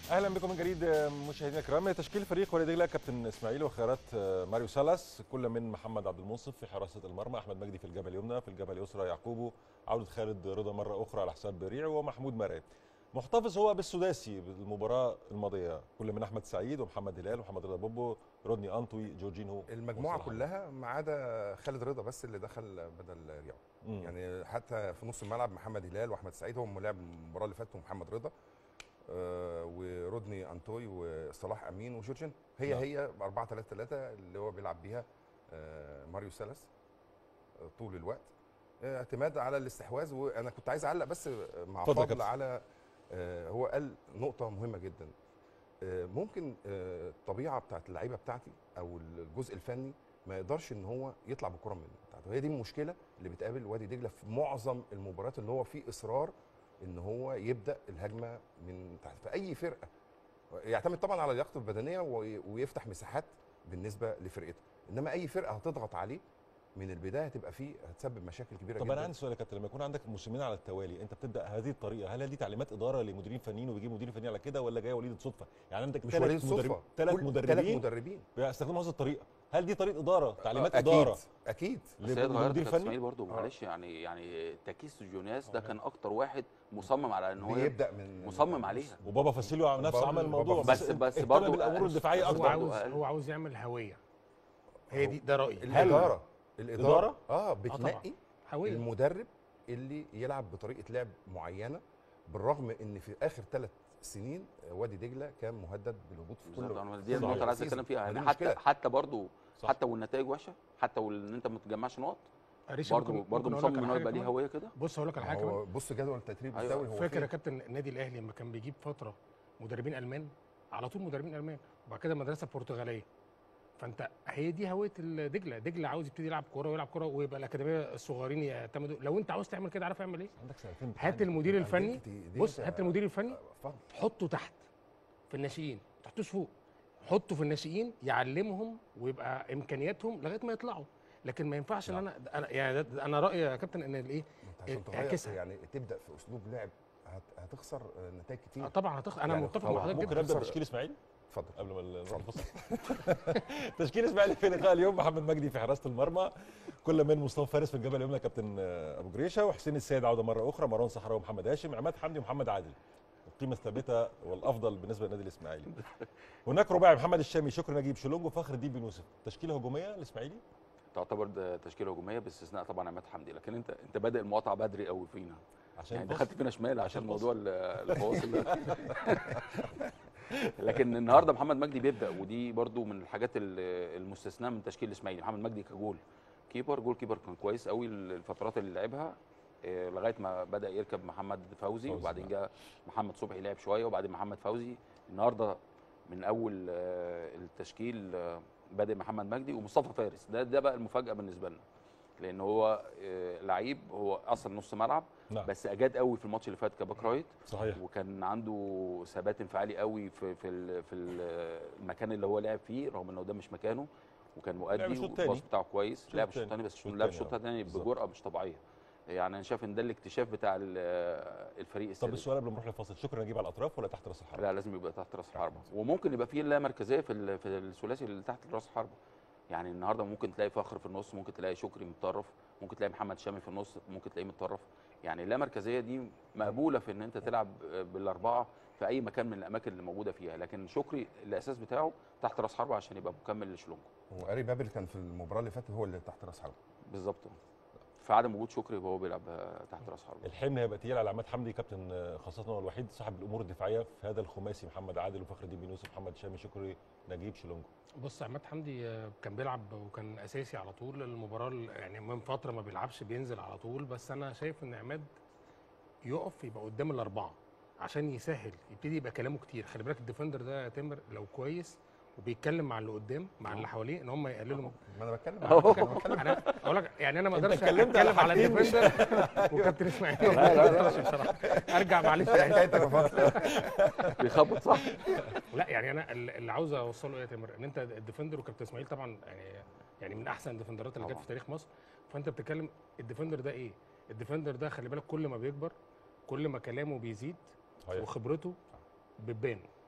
اهلا بكم من جديد مشاهدينا الكرام تشكيل فريق وادي دجله كابتن اسماعيل وخيارات ماريو سالاس كل من محمد عبد المنصف في حراسه المرمى احمد مجدي في الجبهه اليمنى في الجبهه اليسرى يعقوبو عوده خالد رضا مره اخرى على حساب ريع ومحمود مرعي محتفظ هو بالسداسي بالمباراه الماضيه كل من احمد سعيد ومحمد هلال ومحمد رضا بوبو رودني انطوي جورجينو المجموعه وصلاح. كلها ما عدا خالد رضا بس اللي دخل بدل رياض مم. يعني حتى في نص الملعب محمد هلال واحمد سعيد هم لعب المباراه اللي فاتت ومحمد رضا آه ورودني انتوي وصلاح امين وجورجين هي نعم. هي 4 3 3 اللي هو بيلعب بيها آه ماريو سالس آه طول الوقت آه اعتماد على الاستحواذ وانا كنت عايز اعلق بس مع اتفضل يا فضل كابتن. على آه هو قال نقطه مهمه جدا آه ممكن آه الطبيعه بتاعت اللعيبه بتاعتي او الجزء الفني ما يقدرش ان هو يطلع بالكره من بتاعته هي دي المشكله اللي بتقابل وادي دجله في معظم المباريات ان هو في اصرار ان هو يبدا الهجمه من تحت في اي فرقه يعتمد طبعا على لياقته البدنيه وي- ويفتح مساحات بالنسبه لفرقته انما اي فرقه هتضغط عليه من البدايه هتبقى فيه هتسبب مشاكل كبيره طب جدا انا عندي سؤال يا كابتن لما يكون عندك موسمين على التوالي انت بتبدا هذه الطريقه هل دي تعليمات اداره لمديرين فنيين وبيجيب مدير فني على كده ولا جايه وليده صدفه يعني عندك مش ثلاث وليد مدرب صدفه ثلاث كل- ثلاث مدربين مدربين بيستخدموا هذه الطريقه هل دي طريقه اداره تعليمات اكيد اداره اكيد بس هي اتغيرت لمدير كابتن فني اسماعيل برضه معلش يعني يعني تكيس جونياس ده كان اكتر واحد مصمم على ان هو بيبدا من مصمم عليها وبابا فاسيليو نفسه بابا- عمل الموضوع بابا بس- بس اهتم برضه بالامور الدفاعيه هو هو اكتر برضه عاوز قال- هو عاوز يعمل هويه هي دي ده رايي الاداره الاداره إدارة؟ اه طبعاً. بتنقي هويه المدرب اللي يلعب بطريقه لعب معينه بالرغم ان في اخر ثلاث سنين وادي دجله كان مهدد بالهبوط في كل بالظبط أنا دي كل النقطه اللي عايز سيزون. اتكلم فيها ما دي يعني حتى مشكلة. حتى برضه صح. حتى والنتائج وحشه حتى وان انت ما بتجمعش نقط قريش برضه ممكن- برضه ممكن أقول لك مصمم على ان هو حاجة يبقى ليه كمان؟ هويه كده بص هقول لك على حاجه كمان هو بص جدول التدريب أيوة. الدوري هو فاكر يا فين؟ كابتن النادي الاهلي لما كان بيجيب فتره مدربين المان على طول مدربين المان وبعد كده مدرسه برتغاليه فانت هي دي هويه دجله دجله عاوز يبتدي يلعب كوره ويلعب كوره ويبقى الاكاديميه الصغيرين يعتمدوا لو انت عاوز تعمل كده عارف اعمل ايه عندك سنتين هات المدير الفني دي- دي بص أنت- هات المدير الفني اتفضل حطه تحت في الناشئين ما تحطوش فوق حطه في الناشئين يعلمهم ويبقى امكانياتهم لغايه ما يطلعوا لكن ما ينفعش ان انا انا يعني ده- انا رايي يا كابتن ان الايه انت عشان تغير اعكسها. يعني تبدا في اسلوب لعب هت- هتخسر آه، نتائج كتير آه طبعا هتخ... انا يعني متفق طبعاً. مع حضرتك ممكن جدا ابدا تخسر- بتشكيل اسماعيل اتفضل قبل ما نروح الفصل تشكيل اسماعيل في لقاء اليوم محمد مجدي في حراسه المرمى كل من مصطفى فارس في الجبهه اليمنى كابتن آه، ابو جريشه وحسين السيد عوده مره اخرى مروان صحراوي ومحمد هاشم عماد حمدي ومحمد عادل القيمه الثابته والافضل بالنسبه للنادي الاسماعيلي هناك رباعي محمد الشامي شكري نجيب شلونج وفخر الدين بن يوسف تشكيله هجوميه الاسماعيلي تعتبر ده تشكيله هجوميه باستثناء طبعا عماد حمدي لكن انت انت بادئ المقاطعه بدري قوي فينا عشان يعني الفصل. دخلت فينا شمال عشان عشان موضوع ال- الفواصل ده لكن النهارده محمد مجدي بيبدا ودي برضو من الحاجات ال- المستثناه من تشكيل الاسماعيلي محمد مجدي كجول كيبر جول كيبر كان كويس قوي الفترات اللي لعبها آه، لغايه ما بدا يركب محمد فوزي فوزي، وبعدين نعم. جاء محمد صبحي لعب شويه وبعدين محمد فوزي النهارده من اول آه، التشكيل آه، بادئ محمد مجدي ومصطفى فارس ده ده بقى المفاجاه بالنسبه لنا لان هو آه، لعيب هو اصلا نص ملعب نعم بس اجاد قوي في الماتش اللي فات كباك رايت صحيح وكان عنده ثبات انفعالي قوي في في ال- في ال- المكان اللي هو لعب فيه رغم انه ده مش مكانه وكان لعب مؤدي الشوط التاني. والباص بتاعه كويس الشوط لعب الشوط التاني. الثاني بس الشوط لعب التاني، الشوط آه. الثاني بالظبط. بجرأه مش طبيعيه يعني انا شايف ان ده الاكتشاف بتاع ال- الفريق طب السادس السؤال قبل ما نروح للفصل شكري نجيب على الاطراف ولا تحت راس الحرب لا لازم يبقى تحت راس الحربه وممكن يبقى فيه لا مركزيه في ال- في الثلاثي اللي تحت راس الحربه يعني النهارده ممكن تلاقي فخر في النص ممكن تلاقي شكري متطرف ممكن تلاقي محمد شامي في النص ممكن تلاقيه متطرف يعني لا مركزيه دي مقبوله في ان انت تلعب بالاربعه في اي مكان من الاماكن اللي موجوده فيها لكن شكري الاساس بتاعه تحت راس حربه عشان يبقى مكمل لشلونجو واري بابل كان في المباراه اللي فاتت هو اللي تحت راس حرب بالظبط في عدم وجود شكري يبقى هو بيلعب تحت راس حربه الحمل هيبقى تقيل على عماد حمدي كابتن آه، خاصه هو الوحيد صاحب الامور الدفاعيه في هذا الخماسي محمد عادل وفخر الدين بن يوسف محمد شامي شكري نجيب شلونجو بص عماد حمدي آه، كان بيلعب وكان اساسي على طول المباراه ال- يعني من فتره ما بيلعبش بينزل على طول بس انا شايف ان عماد يقف يبقى قدام الاربعه عشان يسهل يبتدي يبقى كلامه كتير خلي بالك الديفندر ده يا تامر لو كويس وبيتكلم مع اللي قدام مع اللي حواليه ان هم يقللوا من- ما انا بتكلم أهو. أنا بتكلم انا اقول لك يعني انا ما أنت اقدرش اتكلمت على اتكلم على حاجتين مش- الديفندر وكابتن اسماعيل لا، لا، لا. بصراحه ارجع معلش ايه حكايتك يا فضل بيخبط صح لا يعني انا ال- اللي عاوز اوصله ايه يا تامر ان انت الديفندر وكابتن اسماعيل طبعا يعني يعني من احسن الديفندرات اللي جت طبعاً. في تاريخ مصر فانت بتتكلم الديفندر ده ايه؟ الديفندر ده خلي بالك كل ما بيكبر كل ما كلامه بيزيد صحيح وخبرته بتبان